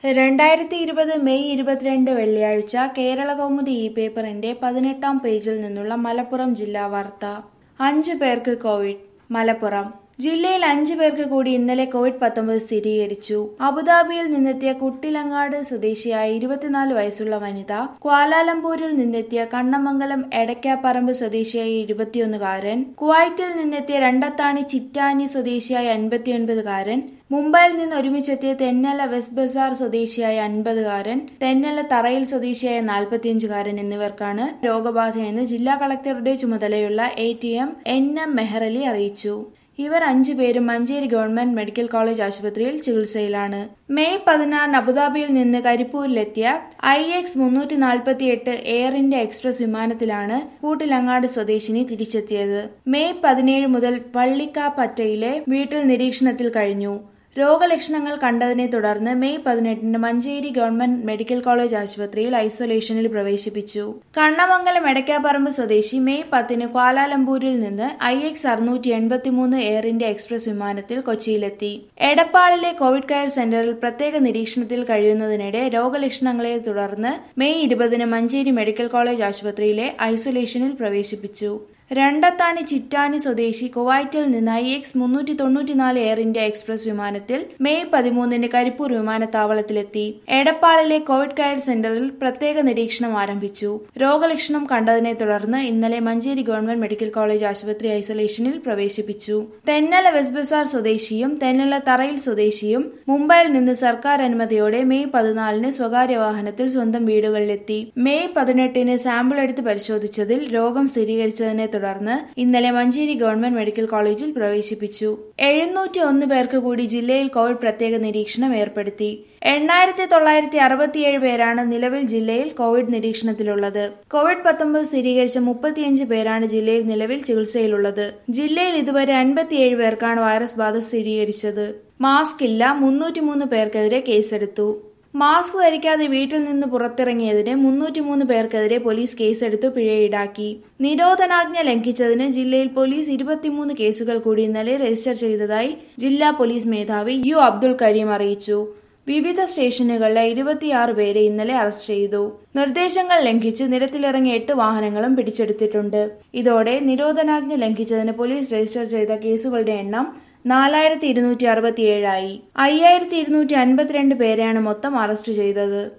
രണ്ടായിരത്തി ഇരുപത് മെയ് ഇരുപത്തിരണ്ട് വെള്ളിയാഴ്ച കേരളകൗമുദി ഇ പേപ്പറിന്റെ പതിനെട്ടാം പേജിൽ നിന്നുള്ള മലപ്പുറം ജില്ലാ വാർത്ത അഞ്ചു പേർക്ക് കോവിഡ് മലപ്പുറം ജില്ലയിൽ അഞ്ചു പേർക്ക് കൂടി ഇന്നലെ കോവിഡ് പത്തൊമ്പത് സ്ഥിരീകരിച്ചു അബുദാബിയിൽ നിന്നെത്തിയ കുട്ടിലങ്ങാട് സ്വദേശിയായ ഇരുപത്തിനാല് വയസ്സുള്ള വനിത ക്വാലാലംപൂരിൽ നിന്നെത്തിയ കണ്ണമംഗലം എടക്കാപ്പറമ്പ് സ്വദേശിയായ ഇരുപത്തിയൊന്നുകാരൻ കുവൈറ്റിൽ നിന്നെത്തിയ രണ്ടത്താണി ചിറ്റാനി സ്വദേശിയായ അൻപത്തിയൊൻപതുകാരൻ മുംബൈയിൽ നിന്ന് ഒരുമിച്ചെത്തിയ തെന്നല വെസ്റ്റ് ബസാർ സ്വദേശിയായ അൻപതുകാരൻ തെന്നല തറയിൽ സ്വദേശിയായ നാൽപ്പത്തിയഞ്ചുകാരൻ എന്നിവർക്കാണ് രോഗബാധയെന്ന് ജില്ലാ കളക്ടറുടെ ചുമതലയുള്ള A T M N M Meharali അറിയിച്ചു ഇവർ അഞ്ചു പേരും മഞ്ചേരി ഗവൺമെന്റ് മെഡിക്കൽ കോളേജ് ആശുപത്രിയിൽ ചികിത്സയിലാണ് മെയ് പതിനാറിന് അബുദാബിയിൽ നിന്ന് കരിപ്പൂരിലെത്തിയ ഐ എക്സ് മുന്നൂറ്റി നാൽപ്പത്തി എട്ട് എയർ ഇന്ത്യ എക്സ്പ്രസ് വിമാനത്തിലാണ് കൂട്ടിലങ്ങാട് സ്വദേശിനി തിരിച്ചെത്തിയത് മെയ് പതിനേഴ് മുതൽ പള്ളിക്കാപ്പറ്റയിലെ വീട്ടിൽ നിരീക്ഷണത്തിൽ കഴിഞ്ഞു രോഗലക്ഷണങ്ങൾ കണ്ടതിനെ തുടർന്ന് മെയ് പതിനെട്ടിന് മഞ്ചേരി ഗവൺമെന്റ് മെഡിക്കൽ കോളേജ് ആശുപത്രിയിൽ ഐസൊലേഷനിൽ പ്രവേശിപ്പിച്ചു കണ്ണമംഗലം എടക്കാപ്പറമ്പ് സ്വദേശി മെയ് പത്തിന് ക്വാലാലംപൂരിൽ നിന്ന് ഐ എക്സ് അറുന്നൂറ്റി എൺപത്തിമൂന്ന് എയർ ഇന്ത്യ എക്സ്പ്രസ് വിമാനത്തിൽ കൊച്ചിയിലെത്തി എടപ്പാളിലെ കോവിഡ് കെയർ സെന്ററിൽ പ്രത്യേക നിരീക്ഷണത്തിൽ കഴിയുന്നതിനിടെ രോഗലക്ഷണങ്ങളെ തുടർന്ന് മെയ് ഇരുപതിന് മഞ്ചേരി മെഡിക്കൽ കോളേജ് ആശുപത്രിയിലെ ഐസൊലേഷനിൽ പ്രവേശിപ്പിച്ചു രണ്ടത്താണി ചിറ്റാനി സ്വദേശി കുവൈറ്റിൽ നിന്ന് ഐ എക്സ് മുന്നൂറ്റി തൊണ്ണൂറ്റിനാല് എയർ ഇന്ത്യ എക്സ്പ്രസ് വിമാനത്തിൽ മെയ് പതിമൂന്നിന് കരിപ്പൂർ വിമാനത്താവളത്തിലെത്തി എടപ്പാളിലെ കോവിഡ് കെയർ സെന്ററിൽ പ്രത്യേക നിരീക്ഷണം ആരംഭിച്ചു രോഗലക്ഷണം കണ്ടതിനെ തുടർന്ന് ഇന്നലെ മഞ്ചേരി ഗവൺമെന്റ് മെഡിക്കൽ കോളേജ് ആശുപത്രി ഐസൊലേഷനിൽ പ്രവേശിപ്പിച്ചു തെന്നല വെസ്റ്റ് ബസാർ സ്വദേശിയും തെന്നല തറയിൽ സ്വദേശിയും മുംബൈയിൽ നിന്ന് സർക്കാർ അനുമതിയോടെ മെയ് പതിനാലിന് സ്വകാര്യ വാഹനത്തിൽ സ്വന്തം വീടുകളിലെത്തി മെയ് പതിനെട്ടിന് സാമ്പിൾ എടുത്ത് പരിശോധിച്ചതിൽ രോഗം സ്ഥിരീകരിച്ചതിനെ തുടർന്ന് ഇന്നലെ മഞ്ചേരി ഗവൺമെന്റ് മെഡിക്കൽ കോളേജിൽ പ്രവേശിപ്പിച്ചു എഴുന്നൂറ്റി ഒന്ന് പേർക്ക് കൂടി ജില്ലയിൽ കോവിഡ് പ്രത്യേക നിരീക്ഷണം ഏർപ്പെടുത്തി എണ്ണായിരത്തി തൊള്ളായിരത്തി അറുപത്തിയേഴ് പേരാണ് നിലവിൽ ജില്ലയിൽ കോവിഡ് നിരീക്ഷണത്തിലുള്ളത് കോവിഡ് പത്തൊമ്പത് സ്ഥിരീകരിച്ച മുപ്പത്തിയഞ്ച് പേരാണ് ജില്ലയിൽ നിലവിൽ ചികിത്സയിലുള്ളത് ജില്ലയിൽ ഇതുവരെ അൻപത്തിയേഴ് പേർക്കാണ് വൈറസ് ബാധ സ്ഥിരീകരിച്ചത് മാസ്ക് ഇല്ല മുന്നൂറ്റിമൂന്ന് പേർക്കെതിരെ കേസെടുത്തു മാസ്ക് ധരിക്കാതെ വീട്ടിൽ നിന്ന് പുറത്തിറങ്ങിയതിന് മുന്നൂറ്റിമൂന്ന് പേർക്കെതിരെ പോലീസ് കേസെടുത്തു പിഴ ഈടാക്കി നിരോധനാജ്ഞ ലംഘിച്ചതിന് ജില്ലയിൽ പോലീസ് ഇരുപത്തിമൂന്ന് കേസുകൾ കൂടി ഇന്നലെ രജിസ്റ്റർ ചെയ്തതായി ജില്ലാ പോലീസ് മേധാവി യു അബ്ദുൾ കരീം അറിയിച്ചു വിവിധ സ്റ്റേഷനുകളിലെ ഇരുപത്തിയാറ് പേരെ ഇന്നലെ അറസ്റ്റ് ചെയ്തു നിർദ്ദേശങ്ങൾ ലംഘിച്ച് നിരത്തിലിറങ്ങിയ എട്ട് വാഹനങ്ങളും പിടിച്ചെടുത്തിട്ടുണ്ട് ഇതോടെ നിരോധനാജ്ഞ ലംഘിച്ചതിന് പോലീസ് രജിസ്റ്റർ ചെയ്ത കേസുകളുടെ എണ്ണം നാലായിരത്തി ഇരുന്നൂറ്റി അറുപത്തിയേഴായി അയ്യായിരത്തി ഇരുന്നൂറ്റി അൻപത്തിരണ്ട് പേരെയാണ് മൊത്തം അറസ്റ്റ് ചെയ്തത്